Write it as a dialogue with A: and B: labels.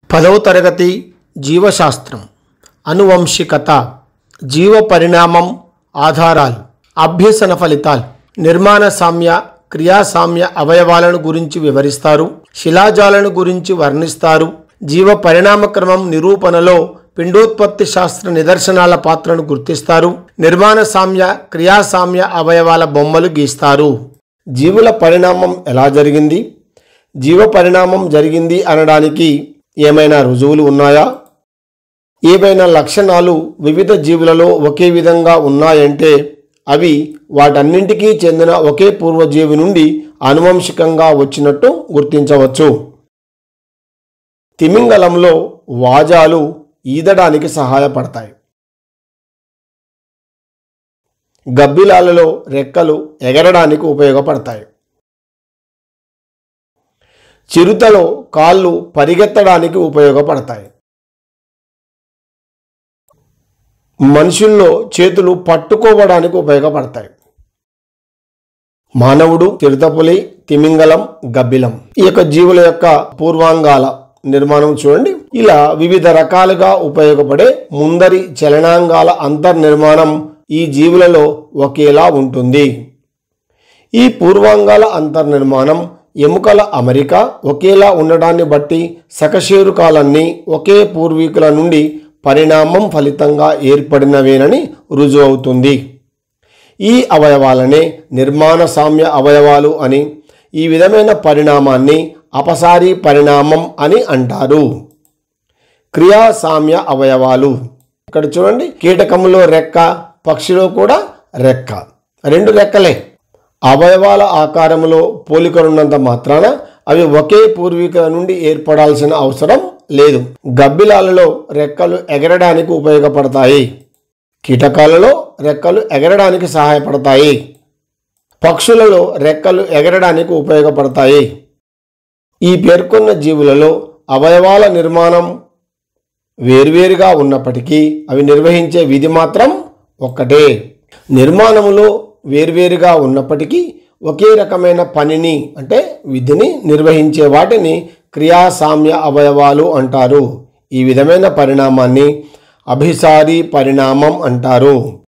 A: పదవ తరగతి జీవశాస్త్రం అనువంశికత జీవ పరిణామం ఆధారాలు అభ్యసన ఫలితాలు నిర్మాణ సామ్య క్రియాసామ్య అవయవాలను గురించి వివరిస్తారు శిలాజాలను గురించి వర్ణిస్తారు జీవ పరిణామ క్రమం నిరూపణలో పిండోత్పత్తి శాస్త్ర నిదర్శనాల పాత్రను గుర్తిస్తారు నిర్మాణ సామ్య క్రియాసామ్య అవయవాల బొమ్మలు గీస్తారు జీవుల పరిణామం ఎలా జరిగింది జీవ పరిణామం జరిగింది అనడానికి ఏమైనా రుజువులు ఉన్నాయా ఏవైనా లక్షణాలు వివిధ జీవులలో ఒకే విధంగా ఉన్నాయంటే అవి వాటన్నింటికీ చెందిన ఒకే పూర్వజీవి నుండి ఆనువంశికంగా వచ్చినట్టు గుర్తించవచ్చు తిమింగలంలో వాజాలు ఈదడానికి సహాయపడతాయి గబ్బిలాలలో రెక్కలు ఎగరడానికి ఉపయోగపడతాయి చిరుతలో కాళ్ళు పరిగెత్తడానికి ఉపయోగపడతాయి మనుషుల్లో చేతులు పట్టుకోవడానికి ఉపయోగపడతాయి మానవుడు చిరుతపులి తిమింగలం గబ్బిలం ఈ యొక్క జీవుల యొక్క పూర్వాంగాల నిర్మాణం చూడండి ఇలా వివిధ రకాలుగా ఉపయోగపడే ముందరి చలనాంగాల అంతర్నిర్మాణం ఈ జీవులలో ఒకేలా ఉంటుంది ఈ పూర్వాంగాల అంతర్నిర్మాణం ఎముకల అమరిక ఒకేలా ఉండడాన్ని బట్టి సకశేరుకాలన్నీ ఒకే పూర్వీకుల నుండి పరిణామం ఫలితంగా ఏర్పడినవేనని రుజువు అవుతుంది ఈ అవయవాలనే నిర్మాణ సామ్య అవయవాలు అని ఈ విధమైన పరిణామాన్ని అపసారి పరిణామం అని అంటారు క్రియా సామ్య అవయవాలు ఇక్కడ చూడండి కీటకములో రెక్క పక్షిలో కూడా రెక్క రెండు రెక్కలే అవయవాల ఆకారంలో పోలికలున్నంత మాత్రాన అవి ఒకే పూర్వీకుల నుండి ఏర్పడాల్సిన అవసరం లేదు గబ్బిలాలలో రెక్కలు ఎగరడానికి ఉపయోగపడతాయి కీటకాలలో రెక్కలు ఎగరడానికి సహాయపడతాయి పక్షులలో రెక్కలు ఎగరడానికి ఉపయోగపడతాయి ఈ పేర్కొన్న జీవులలో అవయవాల నిర్మాణం వేర్వేరుగా ఉన్నప్పటికీ అవి నిర్వహించే విధి మాత్రం ఒక్కటే నిర్మాణములో వేర్వేరుగా ఉన్నప్పటికీ ఒకే రకమైన పనిని అంటే విధిని నిర్వహించే వాటిని క్రియాసామ్య అవయవాలు అంటారు ఈ విధమైన పరిణామాన్ని అభిసారి పరిణామం అంటారు